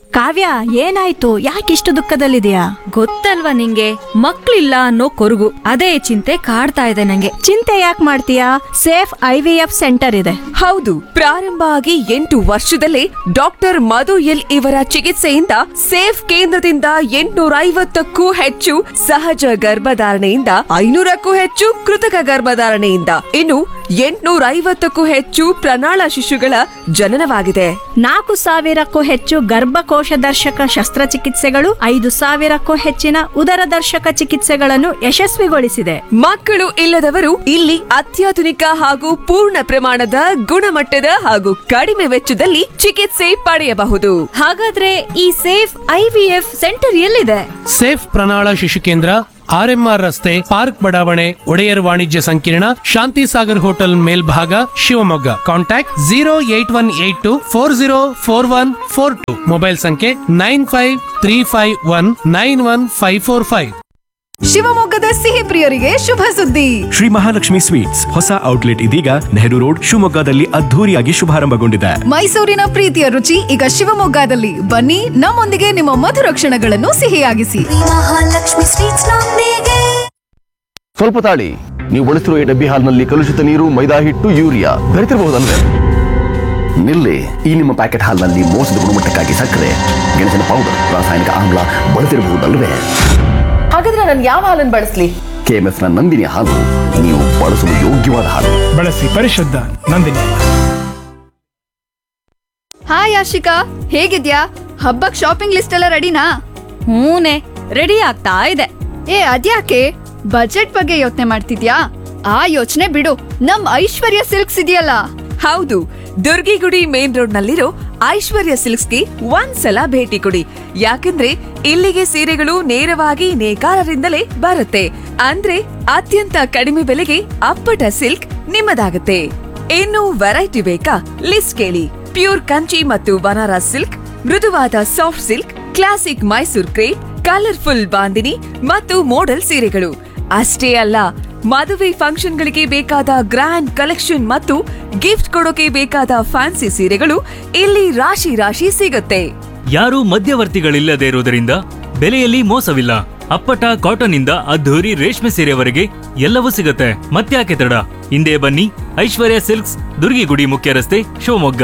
ಕಾವ್ಯ ಏನಾಯ್ತು ಯಾಕಿಷ್ಟು ದುಃಖದಲ್ಲಿದೆಯಾ ಗೊತ್ತಲ್ವಾ ನಿಂಗೆ ಮಕ್ಳಿಲ್ಲ ಅನ್ನೋ ಕೊರಗು ಅದೇ ಚಿಂತೆ ಕಾಡ್ತಾ ಇದೆ ನಂಗೆ ಚಿಂತೆ ಯಾಕೆ ಮಾಡ್ತೀಯಾ Safe I V F centre ಇದೆ ಹೌದು ಪ್ರಾರಂಭ ಆಗಿ ಎಂಟು ವರ್ಷದಲ್ಲೇ ಡಾಕ್ಟರ್ ಮಧು ಎಲ್ ಇವರ ಚಿಕಿತ್ಸೆಯಿಂದ ಸೇಫ್ ಕೇಂದ್ರದಿಂದ ಎಂಟುನೂರ ಐವತ್ತಕ್ಕೂ ಹೆಚ್ಚು ಸಹಜ ಗರ್ಭಧಾರಣೆಯಿಂದ ಐನೂರಕ್ಕೂ ಹೆಚ್ಚು ಕೃತಕ ಗರ್ಭಧಾರಣೆಯಿಂದ ಇನ್ನು ಎಂಟುನೂರ ಐವತ್ತಕ್ಕೂ ಹೆಚ್ಚು ಪ್ರಣಾಳ ಶಿಶುಗಳ ಜನನವಾಗಿದೆ ನಾಲ್ಕು ಸಾವಿರಕ್ಕೂ ಹೆಚ್ಚು ಗರ್ಭಕೋಶ ದರ್ಶಕ ಶಸ್ತ್ರಚಿಕಿತ್ಸೆಗಳು ಐದು ಸಾವಿರಕ್ಕೂ ಹೆಚ್ಚಿನ ಉದರ ದರ್ಶಕ ಚಿಕಿತ್ಸೆಗಳನ್ನು ಯಶಸ್ವಿಗೊಳಿಸಿದೆ ಮಕ್ಕಳು ಇಲ್ಲದವರು ಇಲ್ಲಿ ಅತ್ಯಾಧುನಿಕ ಹಾಗೂ ಪೂರ್ಣ ಪ್ರಮಾಣದ ಗುಣಮಟ್ಟದ ಹಾಗೂ ಕಡಿಮೆ ವೆಚ್ಚದಲ್ಲಿ ಚಿಕಿತ್ಸೆ ಪಡೆಯಬಹುದು ಹಾಗಾದ್ರೆ ಈ Safe I V F centre ಎಲ್ಲಿದೆ ಸೇಫ್ ಪ್ರಣಾಳ ಶಿಶು ಕೇಂದ್ರ ಆರ್ಎಂಆರ್ ರಸ್ತೆ ಪಾರ್ಕ್ ಬಡಾವಣೆ ಒಡೆಯರ್ ವಾಣಿಜ್ಯ ಸಂಕೀರ್ಣ ಶಾಂತಿ ಸಾಗರ್ ಹೋಟೆಲ್ ಮೇಲ್ಭಾಗ Shivamogga contact zero eight one eight two four zero four one four two mobile ಸಂಖ್ಯೆ nine five three five one nine one five four five ಶಿವಮೊಗ್ಗದ ಸಿಹಿ ಪ್ರಿಯರಿಗೆ ಶುಭ ಸುದ್ದಿ ಶ್ರೀ ಮಹಾಲಕ್ಷ್ಮಿ ಸ್ವೀಟ್ಸ್ ಹೊಸ ಔಟ್ಲೆಟ್ ಇದೀಗ ನೆಹರು ರೋಡ್ ಶಿವಮೊಗ್ಗದಲ್ಲಿ ಅದ್ಧೂರಿಯಾಗಿ ಶುಭಾರಂಭಗೊಂಡಿದೆ ಮೈಸೂರಿನ ಪ್ರೀತಿಯ ರುಚಿ ಈಗ ಶಿವಮೊಗ್ಗದಲ್ಲಿ ಬನ್ನಿ ನಮ್ಮೊಂದಿಗೆ ನಿಮ್ಮ ಮಧುರ ಕ್ಷಣಗಳನ್ನು ಸಿಹಿಯಾಗಿಸಿ ಮಹಾಲಕ್ಷ್ಮಿ ಸ್ವೀಟ್ಸ್ ನೊಂದಿಗೆ ಸ್ವಲ್ಪ ತಾಳಿ ನೀವು ಬಳಸಿರುವ ಈ ಡಬ್ಬಿ ಹಾಲ್ನಲ್ಲಿ ಕಲುಷಿತ ನೀರು ಮೈದಾ ಹಿಟ್ಟು ಯೂರಿಯಾ ಬೆರೆತಿರಬಹುದಲ್ವೇ ನಿಲ್ಲಿ ಈ ನಿಮ್ಮ ಪ್ಯಾಕೆಟ್ ಹಾಲ್ನಲ್ಲಿ ಮೋಸದ ಗುಣಮಟ್ಟಕ್ಕಾಗಿ ಸಕ್ಕರೆ ಗೆಣಸಿನ ಪೌಡರ್ ರಾಸಾಯನಿಕ ಆಮ್ಲ ಬಳಸಿರಬಹುದಲ್ವೇ ಹಾಗಾದ್ರೆ ನಾನು ಯಾವ ಹಾಲನ್ನು ಬಳಸಲಿ ಕೆಎಂಎಫ್ನ ನಂದಿನಿ ಹಾಲು ನೀವು ಬಳಸಲು ಯೋಗ್ಯವಾದ ಹಾಲು ಬಳಸಿ ಪರಿಶುದ್ಧ ನಂದಿನಿ ಹಾಯ್ ಆಶಿಕಾ ಹೇಗಿದ್ಯಾ ಹಬ್ಬಕ್ ಶಾಪಿಂಗ್ ಲಿಸ್ಟ್ ಎಲ್ಲ ರೆಡಿನಾ ಹೂನೆ ರೆಡಿ ಆಗ್ತಾ ಇದೆ ಏ ಅದ್ಯಾಕೆ ಬಜೆಟ್ ಬಗ್ಗೆ ಯೋಚನೆ ಮಾಡ್ತಿದ್ಯಾ ಆ ಯೋಚನೆ ಬಿಡು ನಮ್ ಐಶ್ವರ್ಯ ಸಿಲ್ಕ್ಸ್ ಇದೆಯಲ್ಲ ಹೌದು ದುರ್ಗಿಗುಡಿ ಮೇನ್ ರೋಡ್ ನಲ್ಲಿರೋ ಐಶ್ವರ್ಯ ಸಿಲ್ಕ್ಸ್ಗೆ ಒಂದ್ಸಲ ಭೇಟಿ ಕೊಡಿ ಯಾಕಂದ್ರೆ ಇಲ್ಲಿಗೆ ಸೀರೆಗಳು ನೇರವಾಗಿ ನೇಕಾರರಿಂದಲೇ ಬರುತ್ತೆ ಅಂದ್ರೆ ಅತ್ಯಂತ ಕಡಿಮೆ ಬೆಲೆಗೆ ಅಪ್ಪಟ ಸಿಲ್ಕ್ ನಿಮ್ಮದಾಗುತ್ತೆ ಇನ್ನು ವೆರೈಟಿ ಬೇಕಾ ಲಿಸ್ಟ್ ಕೇಳಿ ಪ್ಯೂರ್ ಕಂಚಿ ಮತ್ತು ಬನಾರಸ್ ಸಿಲ್ಕ್ ಮೃದುವಾದ soft silk classic Mysore crepe colourful bandhani ಮತ್ತು ಮೋಡಲ್ ಸೀರೆಗಳು ಅಷ್ಟೇ ಅಲ್ಲ ಮದುವೆ ಫಂಕ್ಷನ್ಗಳಿಗೆ ಬೇಕಾದ ಗ್ರ್ಯಾಂಡ್ ಕಲೆಕ್ಷನ್ ಮತ್ತು ಗಿಫ್ಟ್ ಕೊಡೋಕೆ ಬೇಕಾದ ಫ್ಯಾನ್ಸಿ ಸೀರೆಗಳು ಇಲ್ಲಿ ರಾಶಿ ರಾಶಿ ಸಿಗುತ್ತೆ ಯಾರೂ ಮಧ್ಯವರ್ತಿಗಳಿಲ್ಲದೆ ಇರುವುದರಿಂದ ಬೆಲೆಯಲ್ಲಿ ಮೋಸವಿಲ್ಲ ಅಪ್ಪಟ ಕಾಟನ್ ಇಂದ ಅದ್ಧೂರಿ ರೇಷ್ಮೆ ಸೀರೆವರೆಗೆ ಎಲ್ಲವೂ ಸಿಗುತ್ತೆ ಮತ್ತ್ಯಾಕೆ ತಡ ಹಿಂದೆ ಬನ್ನಿ ಐಶ್ವರ್ಯ ಸಿಲ್ಕ್ಸ್ ದುರ್ಗಿಗುಡಿ ಮುಖ್ಯ ರಸ್ತೆ ಶಿವಮೊಗ್ಗ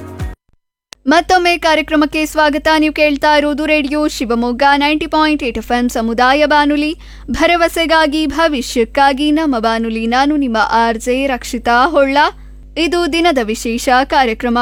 ಮತ್ತೊಮ್ಮೆ ಕಾರ್ಯಕ್ರಮಕ್ಕೆ ಸ್ವಾಗತ ನೀವು ಕೇಳ್ತಾ ಇರೋದು radio Shivamogga ninety point eight F M ಸಮುದಾಯ ಬಾನುಲಿ ಭರವಸೆಗಾಗಿ ಭವಿಷ್ಯಕ್ಕಾಗಿ ನಮ್ಮ ಬಾನುಲಿ ನಾನು ನಿಮ್ಮ ಆರ್ ಜೆ ರಕ್ಷಿತಾ ಹೊಳ್ಳ ಇದು ದಿನದ ವಿಶೇಷ ಕಾರ್ಯಕ್ರಮ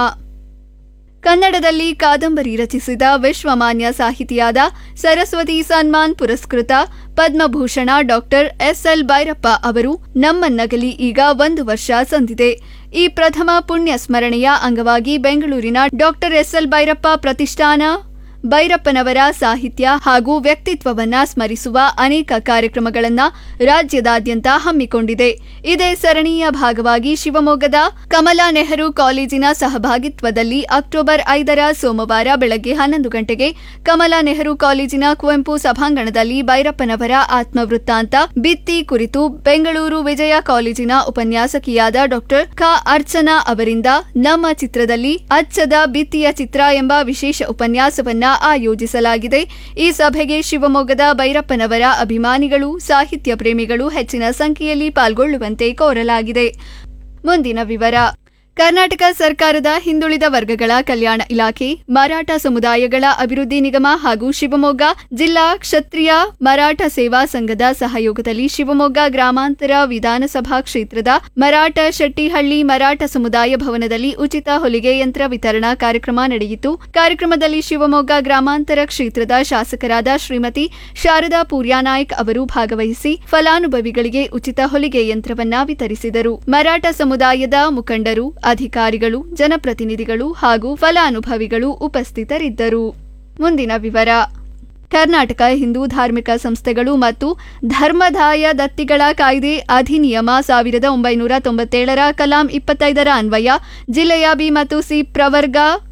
ಕನ್ನಡದಲ್ಲಿ ಕಾದಂಬರಿ ರಚಿಸಿದ ವಿಶ್ವಮಾನ್ಯ ಸಾಹಿತಿಯಾದ ಸರಸ್ವತಿ ಸನ್ಮಾನ್ ಪುರಸ್ಕೃತ ಪದ್ಮಭೂಷಣ ಡಾಕ್ಟರ್ ಎಸ್ಎಲ್ ಭೈರಪ್ಪ ಅವರು ನಮ್ಮನ್ನಗಲಿ ಈಗ ಒಂದು ವರ್ಷ ಸಂದಿದೆ ಈ ಪ್ರಥಮ ಪುಣ್ಯ ಸ್ಮರಣೆಯ ಅಂಗವಾಗಿ ಬೆಂಗಳೂರಿನ ಡಾಕ್ಟರ್ ಎಸ್ಎಲ್ ಭೈರಪ್ಪ ಪ್ರತಿಷ್ಠಾನ ಭೈರಪ್ಪನವರ ಸಾಹಿತ್ಯ ಹಾಗೂ ವ್ಯಕ್ತಿತ್ವವನ್ನ ಸ್ಮರಿಸುವ ಅನೇಕ ಕಾರ್ಯಕ್ರಮಗಳನ್ನ ರಾಜ್ಯದಾದ್ಯಂತ ಹಮ್ಮಿಕೊಂಡಿದೆ ಇದೇ ಸರಣಿಯ ಭಾಗವಾಗಿ ಶಿವಮೊಗ್ಗದ ಕಮಲಾ ನೆಹರು ಕಾಲೇಜಿನ ಸಹಭಾಗಿತ್ವದಲ್ಲಿ ಅಕ್ಟೋಬರ್ ಐದರ ಸೋಮವಾರ ಬೆಳಗ್ಗೆ ಹನ್ನೊಂದು ಗಂಟೆಗೆ ಕಮಲಾ ನೆಹರು ಕಾಲೇಜಿನ ಕುವೆಂಪು ಸಭಾಂಗಣದಲ್ಲಿ ಭೈರಪ್ಪನವರ ಆತ್ಮವೃತ್ತಾಂತ ಬಿತ್ತಿ ಕುರಿತು ಬೆಂಗಳೂರು ವಿಜಯ ಕಾಲೇಜಿನ ಉಪನ್ಯಾಸಕಿಯಾದ ಡಾಕ್ಟರ್ ಖ ಅರ್ಚನಾ ಅವರಿಂದ ನಮ್ಮ ಚಿತ್ರದಲ್ಲಿ ಅಚ್ಚದ ಬಿತ್ತಿಯ ಚಿತ್ರ ಎಂಬ ವಿಶೇಷ ಉಪನ್ಯಾಸವನ್ನ ಆಯೋಜಿಸಲಾಗಿದೆ ಈ ಸಭೆಗೆ ಶಿವಮೊಗ್ಗದ ಭೈರಪ್ಪನವರ ಅಭಿಮಾನಿಗಳು ಸಾಹಿತ್ಯ ಪ್ರೇಮಿಗಳು ಹೆಚ್ಚಿನ ಸಂಖ್ಯೆಯಲ್ಲಿ ಪಾಲ್ಗೊಳ್ಳುವಂತೆ ಕೋರಲಾಗಿದೆ ಮುಂದಿನ ವಿವರ ಕರ್ನಾಟಕ ಸರ್ಕಾರದ ಹಿಂದುಳಿದ ವರ್ಗಗಳ ಕಲ್ಯಾಣ ಇಲಾಖೆ ಮರಾಠ ಸಮುದಾಯಗಳ ಅಭಿವೃದ್ಧಿ ನಿಗಮ ಹಾಗೂ ಶಿವಮೊಗ್ಗ ಜಿಲ್ಲಾ ಕ್ಷತ್ರಿಯ ಮರಾಠ ಸೇವಾ ಸಂಘದ ಸಹಯೋಗದಲ್ಲಿ ಶಿವಮೊಗ್ಗ ಗ್ರಾಮಾಂತರ ವಿಧಾನಸಭಾ ಕ್ಷೇತ್ರದ ಮರಾಠ ಶೆಟ್ಟಿಹಳ್ಳಿ ಮರಾಠ ಸಮುದಾಯ ಭವನದಲ್ಲಿ ಉಚಿತ ಹೊಲಿಗೆ ಯಂತ್ರ ವಿತರಣಾ ಕಾರ್ಯಕ್ರಮ ನಡೆಯಿತು ಕಾರ್ಯಕ್ರಮದಲ್ಲಿ ಶಿವಮೊಗ್ಗ ಗ್ರಾಮಾಂತರ ಕ್ಷೇತ್ರದ ಶಾಸಕರಾದ ಶ್ರೀಮತಿ ಶಾರದಾ ಪೂರ್ಯಾನಾಯ್ಕ್ ಅವರು ಭಾಗವಹಿಸಿ ಫಲಾನುಭವಿಗಳಿಗೆ ಉಚಿತ ಹೊಲಿಗೆ ಯಂತ್ರವನ್ನ ವಿತರಿಸಿದರು ಮರಾಠ ಸಮುದಾಯದ ಮುಖಂಡರು ಅಧಿಕಾರಿಗಳು ಜನಪ್ರತಿನಿಧಿಗಳು ಹಾಗೂ ಫಲಾನುಭವಿಗಳು ಉಪಸ್ಥಿತರಿದ್ದರು ಮುಂದಿನ ವಿವರ ಕರ್ನಾಟಕ ಹಿಂದೂ ಧಾರ್ಮಿಕ ಸಂಸ್ಥೆಗಳು ಮತ್ತು ಧರ್ಮದಾಯ ದತ್ತಿಗಳ ಕಾಯ್ದೆ ಅಧಿನಿಯಮ ಸಾವಿರದ ಒಂಬೈನೂರ ತೊಂಬತ್ತೇಳರ ಕಲಾಂ ಇಪ್ಪತ್ತೈದರ ಅನ್ವಯ ಜಿಲ್ಲೆಯ ಬಿ ಮತ್ತು ಸಿ ಪ್ರವರ್ಗ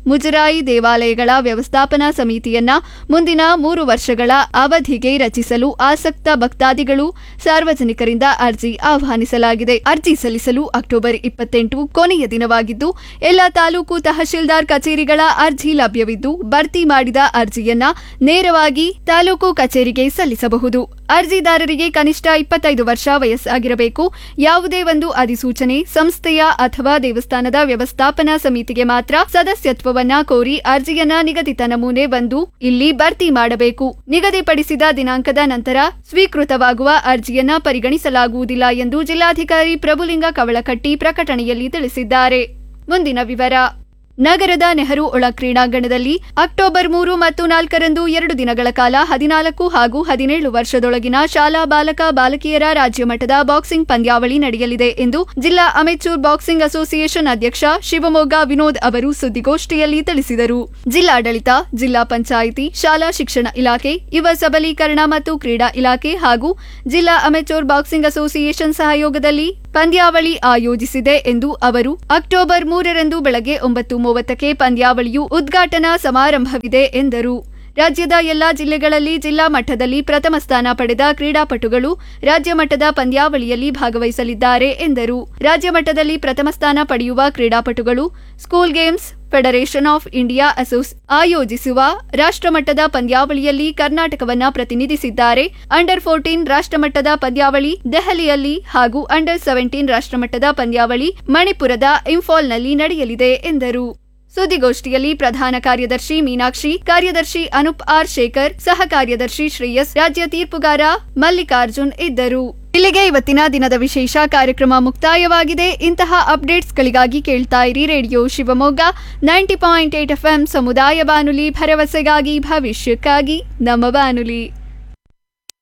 ಮುಜರಾಯಿ ದೇವಾಲಯಗಳ ವ್ಯವಸ್ಥಾಪನಾ ಸಮಿತಿಯನ್ನ ಮುಂದಿನ ಮೂರು ವರ್ಷಗಳ ಅವಧಿಗೆ ರಚಿಸಲು ಆಸಕ್ತ ಭಕ್ತಾದಿಗಳು ಸಾರ್ವಜನಿಕರಿಂದ ಅರ್ಜಿ ಆಹ್ವಾನಿಸಲಾಗಿದೆ ಅರ್ಜಿ ಸಲ್ಲಿಸಲು ಅಕ್ಟೋಬರ್ ಇಪ್ಪತ್ತೆಂಟು ಕೊನೆಯ ದಿನವಾಗಿದ್ದು ಎಲ್ಲ ತಾಲೂಕು ತಹಶೀಲ್ದಾರ್ ಕಚೇರಿಗಳ ಅರ್ಜಿ ಲಭ್ಯವಿದ್ದು ಭರ್ತಿ ಮಾಡಿದ ಅರ್ಜಿಯನ್ನ ನೇರವಾಗಿ ತಾಲೂಕು ಕಚೇರಿಗೆ ಸಲ್ಲಿಸಬಹುದು ಅರ್ಜಿದಾರರಿಗೆ ಕನಿಷ್ಠ ಇಪ್ಪತ್ತೈದು ವರ್ಷ ವಯಸ್ಸಾಗಿರಬೇಕು ಯಾವುದೇ ಒಂದು ಅಧಿಸೂಚನೆ ಸಂಸ್ಥೆಯ ಅಥವಾ ದೇವಸ್ಥಾನದ ವ್ಯವಸ್ಥಾಪನಾ ಸಮಿತಿಗೆ ಮಾತ್ರ ಸದಸ್ಯತ್ವವನ್ನ ಕೋರಿ ಅರ್ಜಿಯನ್ನ ನಿಗದಿತ ನಮೂನೆ ಬಂದು ಇಲ್ಲಿ ಭರ್ತಿ ಮಾಡಬೇಕು ನಿಗದಿಪಡಿಸಿದ ದಿನಾಂಕದ ನಂತರ ಸ್ವೀಕೃತವಾಗುವ ಅರ್ಜಿಯನ್ನ ಪರಿಗಣಿಸಲಾಗುವುದಿಲ್ಲ ಎಂದು ಜಿಲ್ಲಾಧಿಕಾರಿ ಪ್ರಭುಲಿಂಗ ಕವಳಕಟ್ಟಿ ಪ್ರಕಟಣೆಯಲ್ಲಿ ತಿಳಿಸಿದ್ದಾರೆ ಮುಂದಿನ ವಿವರ ನಗರದ ನೆಹರು ಒಳ ಕ್ರೀಡಾಂಗಣದಲ್ಲಿ ಅಕ್ಟೋಬರ್ ಮೂರು ಮತ್ತು ನಾಲ್ಕರಂದು ಎರಡು ದಿನಗಳ ಕಾಲ ಹದಿನಾಲ್ಕು ಹಾಗೂ ಹದಿನೇಳು ವರ್ಷದೊಳಗಿನ ಶಾಲಾ ಬಾಲಕ ಬಾಲಕಿಯರ ರಾಜ್ಯ ಮಟ್ಟದ ಬಾಕ್ಸಿಂಗ್ ಪಂದ್ಯಾವಳಿ ನಡೆಯಲಿದೆ ಎಂದು ಜಿಲ್ಲಾ ಅಮೆಚೂರ್ ಬಾಕ್ಸಿಂಗ್ ಅಸೋಸಿಯೇಷನ್ ಅಧ್ಯಕ್ಷ ಶಿವಮೊಗ್ಗ ವಿನೋದ್ ಅವರು ಸುದ್ದಿಗೋಷ್ಠಿಯಲ್ಲಿ ತಿಳಿಸಿದರು ಜಿಲ್ಲಾಡಳಿತ ಜಿಲ್ಲಾ ಪಂಚಾಯಿತಿ ಶಾಲಾ ಶಿಕ್ಷಣ ಇಲಾಖೆ ಯುವ ಸಬಲೀಕರಣ ಮತ್ತು ಕ್ರೀಡಾ ಇಲಾಖೆ ಹಾಗೂ ಜಿಲ್ಲಾ ಅಮೆಚೂರ್ ಬಾಕ್ಸಿಂಗ್ ಅಸೋಸಿಯೇಷನ್ ಸಹಯೋಗದಲ್ಲಿ ಪಂದ್ಯಾವಳಿ ಆಯೋಜಿಸಿದೆ ಎಂದು ಅವರು ಅಕ್ಟೋಬರ್ ಮೂರರಂದು ಬೆಳಗ್ಗೆ ಒಂಬತ್ತು ಮೂವತ್ತಕ್ಕೆ ಪಂದ್ಯಾವಳಿಯು ಉದ್ಘಾಟನಾ ಸಮಾರಂಭವಿದೆ ಎಂದರು ರಾಜ್ಯದ ಎಲ್ಲಾ ಜಿಲ್ಲೆಗಳಲ್ಲಿ ಜಿಲ್ಲಾ ಮಟ್ಟದಲ್ಲಿ ಪ್ರಥಮ ಸ್ಥಾನ ಪಡೆದ ಕ್ರೀಡಾಪಟುಗಳು ರಾಜ್ಯ ಮಟ್ಟದ ಪಂದ್ಯಾವಳಿಯಲ್ಲಿ ಭಾಗವಹಿಸಲಿದ್ದಾರೆ ಎಂದರು ರಾಜ್ಯ ಮಟ್ಟದಲ್ಲಿ ಪ್ರಥಮ ಸ್ಥಾನ ಪಡೆಯುವ ಕ್ರೀಡಾಪಟುಗಳು school games federation of India ಅಸೋಸ್ ಆಯೋಜಿಸುವ ರಾಷ್ಟ್ರಮಟ್ಟದ ಪಂದ್ಯಾವಳಿಯಲ್ಲಿ ಕರ್ನಾಟಕವನ್ನ ಪ್ರತಿನಿಧಿಸಿದ್ದಾರೆ ಅಂಡರ್ ಫೋರ್ಟೀನ್ ರಾಷ್ಟ್ರಮಟ್ಟದ ಪಂದ್ಯಾವಳಿ ದೆಹಲಿಯಲ್ಲಿ ಹಾಗೂ ಅಂಡರ್ ಸೆವೆಂಟೀನ್ ರಾಷ್ಟ್ರಮಟ್ಟದ ಪಂದ್ಯಾವಳಿ ಮಣಿಪುರದ ಇಂಫಾಲ್ನಲ್ಲಿ ನಡೆಯಲಿದೆ ಎಂದರು ಸುದ್ದಿಗೋಷ್ಠಿಯಲ್ಲಿ ಪ್ರಧಾನ ಕಾರ್ಯದರ್ಶಿ ಮೀನಾಕ್ಷಿ ಕಾರ್ಯದರ್ಶಿ ಅನುಪ್ ಆರ್ ಶೇಖರ್ ಸಹ ಕಾರ್ಯದರ್ಶಿ ಶ್ರೇಯಸ್ ರಾಜ್ಯ ತೀರ್ಪುಗಾರ ಮಲ್ಲಿಕಾರ್ಜುನ್ ಇದ್ದರು ಇಲ್ಲಿಗೆ ಇವತ್ತಿನ ದಿನದ ವಿಶೇಷ ಕಾರ್ಯಕ್ರಮ ಮುಕ್ತಾಯವಾಗಿದೆ ಇಂತಹ ಅಪ್ಡೇಟ್ಸ್ಗಳಿಗಾಗಿ ಕೇಳ್ತಾ ಇರಿ radio Shivamogga ninety point eight F ಸಮುದಾಯ ಬಾನುಲಿ ಭರವಸೆಗಾಗಿ ಭವಿಷ್ಯಕ್ಕಾಗಿ ನಮ್ಮ ಬಾನುಲಿ